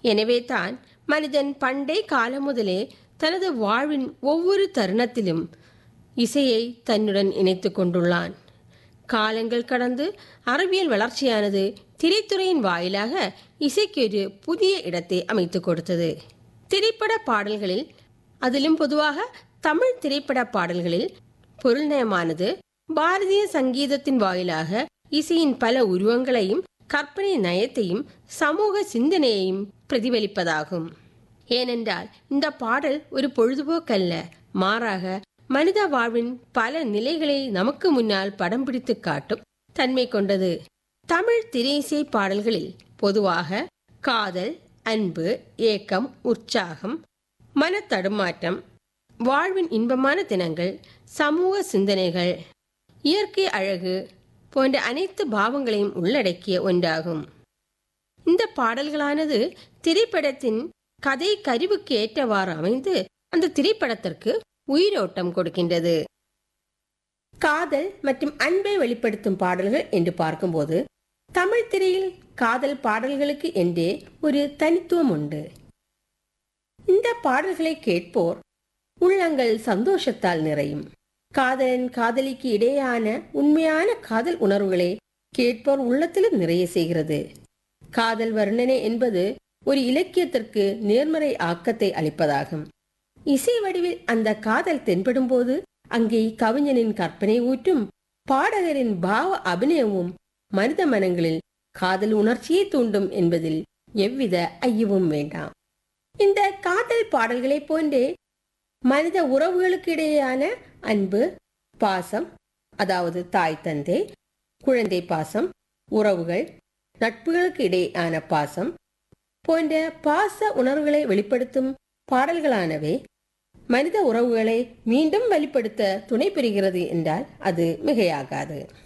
எனவே தான் மனிதன் பண்டை காலம் முதலே தனது வாழ்வின் ஒவ்வொரு தருணத்திலும் இசையை தன்னுடன் இணைத்து கொண்டுள்ளான் காலங்கள் கடந்து அறிவியல் வளர்ச்சியானது திரைத்துறையின் வாயிலாக இசைக்கு ஒரு புதிய இடத்தை அமைத்து கொடுத்தது திரைப்பட பாடல்களில் அதிலும் பொதுவாக தமிழ் திரைப்பட பாடல்களில் பொருள்நயமானது பாரதிய சங்கீதத்தின் வாயிலாக இசையின் பல உருவங்களையும் கற்பனை நயத்தையும் சமூக சிந்தனையையும் பிரதிபலிப்பதாகும் ஏனென்றால் இந்த பாடல் ஒரு பொழுதுபோக்கல்ல மாறாக மனித வாழ்வின் பல நிலைகளை நமக்கு முன்னால் படம் பிடித்து காட்டும் தன்மை கொண்டது தமிழ் திரையிசை பாடல்களில் பொதுவாக காதல் அன்பு ஏக்கம் உற்சாகம் மனத்தடுமாற்றம் வாழ்வின் இன்பமான தினங்கள் சமூக சிந்தனைகள் இயற்கை அழகு போன்ற அனைத்து பாவங்களையும் உள்ளடக்கிய ஒன்றாகும் இந்த பாடல்களானது திரைப்படத்தின் கதை கருவுக்கு ஏற்றவாறு அமைந்து அந்த திரைப்படத்திற்கு உயிரோட்டம் கொடுக்கின்றது காதல் மற்றும் அன்பை வெளிப்படுத்தும் பாடல்கள் என்று பார்க்கும்போது தமிழ் திரையில் காதல் பாடல்களுக்கு என்றே ஒரு தனித்துவம் உண்டு இந்த பாடல்களை கேட்போர் உள்ளங்கள் சந்தோஷத்தால் நிறையும் காதலன் காதலிக்கு இடையேயான உண்மையான காதல் உணர்வுகளை கேட்போர் உள்ளத்திலும் நிறைய செய்கிறது காதல் வர்ணனை என்பது ஒரு இலக்கியத்திற்கு நேர்மறை ஆக்கத்தை அளிப்பதாகும் இசை வடிவில் அந்த காதல் தென்படும் போது அங்கே கவிஞனின் கற்பனை ஊற்றும் பாடகரின் பாவ அபிநயமும் மனித மனங்களில் காதல் உணர்ச்சியை தூண்டும் என்பதில் எவ்வித ஐயமும் வேண்டாம் இந்த காதல் பாடல்களைப் போன்றே மனித உறவுகளுக்கு இடையேயான அன்பு பாசம் அதாவது தாய் தந்தை குழந்தை பாசம் உறவுகள் நட்புகளுக்கு இடையேயான பாசம் போன்ற பாச உணர்வுகளை வெளிப்படுத்தும் பாடல்களானவை மனித உறவுகளை மீண்டும் வெளிப்படுத்த துணை புரிகிறது என்றால் அது மிகையாகாது